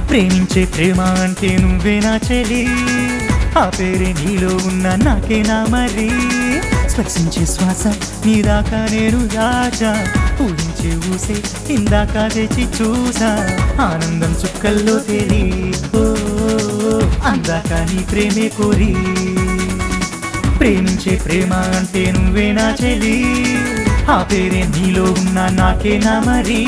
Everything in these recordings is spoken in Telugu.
ప్రేమించే ప్రేమ అంటే నువ్వే నా చెలి ఆ పేరే నీలో ఉన్న నాకేనా మరి స్పర్శించే శ్వాస నీ దాకా నేను రాజా ఊహించే ఊసే ఇందాక తెచ్చి చూసా ఆనందం చుక్కల్లో తేలి ఓ, అందాక నీ ప్రేమే కోరి ప్రేమించే ప్రేమ అంటే నువ్వే నా చెలి ఆ పేరే నీలో ఉన్న నాకేనా మరి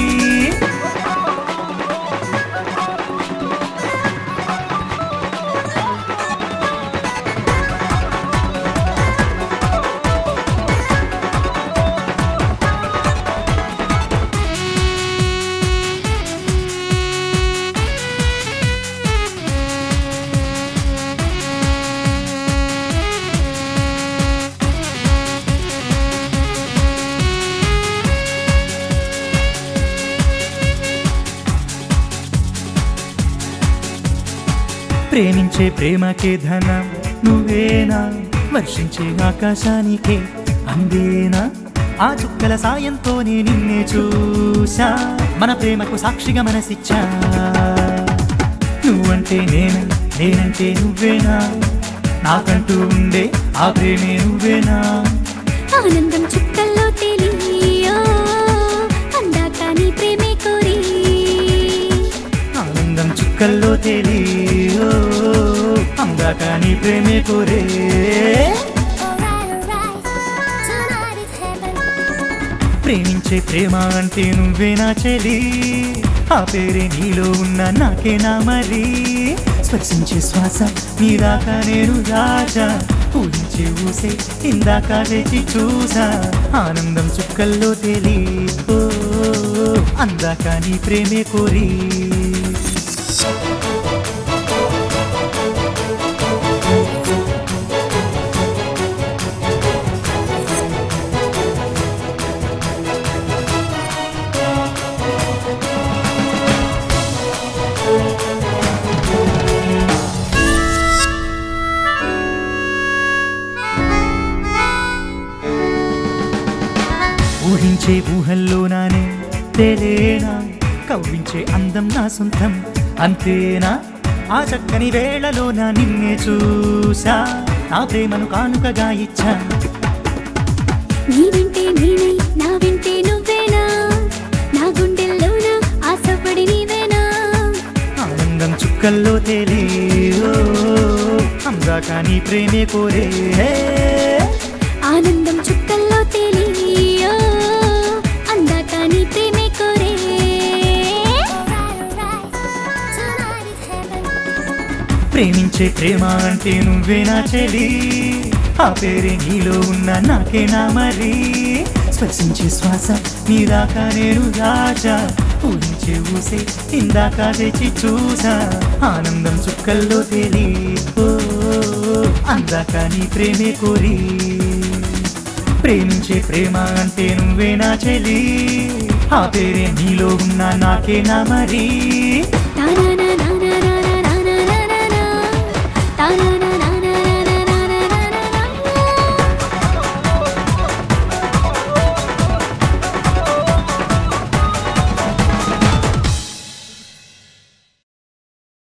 ప్రేమించే ప్రేమకే ధనం నువ్వేనా వర్షించే ఆకాశానికే అందేనా ఆ చుక్కల సాయంతోనే నిన్నే చూసా మన ప్రేమకు సాక్షిగా మనసిచ్చా నువ్వంటే నేను నేనంటే నువ్వేనా నాకంటూ ఉండే ఆ ప్రేమే నువ్వేనా ఆనందం చుక్కల్లో తెలియో అందాక నీ ప్రేమే కోరి ఆనందం చుక్కల్లో తెలియో అందాక నీ ప్రేమే కోరే ప్రేమించే ప్రేమ అంటే నువ్వే నా చెలి ఆ పేరే నీలో ఉన్న నాకేనా మరి స్పర్శించే శ్వాస నీ దాకా నేను రాజా ఊహించే ఊసే ఇందాక తెచ్చి చూసా ఆనందం చుక్కల్లో తేలి ఓ, అందాక నీ ప్రేమే కోరి ఊహించే ఊహల్లో నానే తేలేనా కవ్వించే అందం నా సొంతం అంతేనా ఆ చక్కని వేళలో నా నిన్నే చూసా నా ప్రేమను కానుకగా ఇచ్చా నీ వింటే నేనై నా వింటే నువ్వేనా నా గుండెల్లోన ఆశపడి నీవేనా ఆనందం చుక్కల్లో తేలి ఓ, అందాక నీ ప్రేమే కోరే ఆనందం చుక్కల్లో తెలియో అందాక నీ ప్రేమే కోరే ప్రేమించే ప్రేమ అంటే నువ్వే నా చెలి ఆ పేరే నీలో ఉన్న నాకేనా మరి స్పర్శించే శ్వాస నీ దాకా నేను రాజా ఊహించే ఊసే ఇందాక తెచ్చి చూసా ఆనందం చుక్కల్లో తేలి ఓ, అందాక నీ ప్రేమే కోరి ప్రేమించే ప్రేమ అంటే నువ్వే నా చెలి ఆ పేరే నీలో ఉన్న నాకేనా మరి తానా నా నా నా నా నా నా నా నా నా తానా